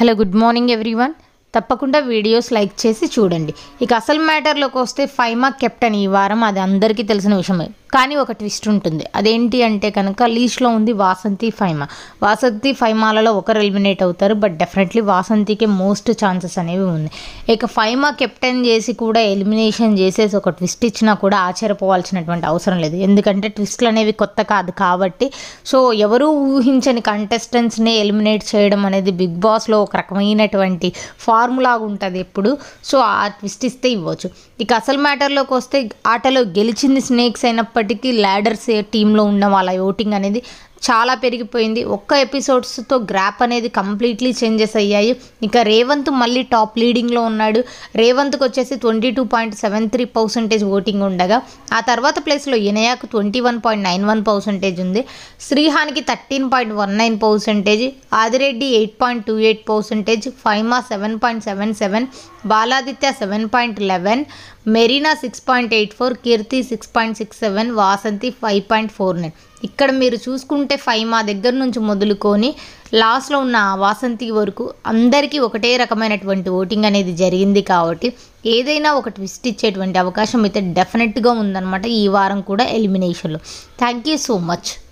hello good morning everyone తప్పకుండా videos like చేసి చూడండి ఇక అసలు మ్యాటర్లోకి వస్తే ఫైమా కెప్టెన్ ఈ వారం అది అందరికీ తెలిసిన విషయమే కానీ ఒక ట్విస్ట్ ఉంటుంది అదేంటి అంటే కనుక లీస్ట్లో ఉంది వాసంతి ఫైమా వాసంతి ఫైమాలలో ఒకరు ఎలిమినేట్ అవుతారు బట్ డెఫినెట్లీ వాసంతికి మోస్ట్ ఛాన్సెస్ అనేవి ఉంది ఇక ఫైమా కెప్టెన్ చేసి కూడా ఎలిమినేషన్ చేసేసి ఒక ట్విస్ట్ ఇచ్చినా కూడా ఆశ్చర్యపోవాల్సినటువంటి అవసరం లేదు ఎందుకంటే ట్విస్ట్లు అనేవి కొత్త కాదు కాబట్టి సో ఎవరు ఊహించని కంటెస్టెంట్స్ని ఎలిమినేట్ చేయడం అనేది బిగ్ బాస్లో ఒక రకమైనటువంటి ఫార్ములా ఉంటుంది ఎప్పుడు సో ఆ ట్విస్ట్ ఇస్తే ఇవ్వచ్చు ఇక అసలు మ్యాటర్లోకి వస్తే ఆటలో గెలిచింది స్నేక్స్ అయినప్పటికీ ల్యాడర్స్ టీంలో ఉన్న వాళ్ళ ఓటింగ్ అనేది చాలా పెరిగిపోయింది ఒక్క ఎపిసోడ్స్తో గ్రాప్ అనేది కంప్లీట్లీ చేంజెస్ అయ్యాయి ఇక రేవంత్ మళ్ళీ టాప్ లీడింగ్లో ఉన్నాడు రేవంత్కి వచ్చేసి twenty two point seven three percentage voting ఉండగా ఆ తర్వాత ప్లేస్లో ఇనయాకు twenty one point nine one percentage ఉంది శ్రీహాన్కి thirteen point one nine percentage Adireddy eight point two eight percentage Faima seven point seven seven Baladitya seven point eleven Marina six point eight four Keerthi six point six seven Vasanthi five point four nine ఇక్కడ మీరు చూసుకుంటే five మా దగ్గర నుంచి మొదలుకొని లాస్ట్లో ఉన్న ఆ వాసంతి వరకు అందరికీ ఒకటే రకమైనటువంటి ఓటింగ్ అనేది జరిగింది కాబట్టి ఏదైనా ఒక ట్విస్ట్ ఇచ్చేటువంటి అవకాశం అయితే డెఫినెట్గా ఉందన్నమాట ఈ వారం కూడా ఎలిమినేషన్లో థ్యాంక్ యూ సో మచ్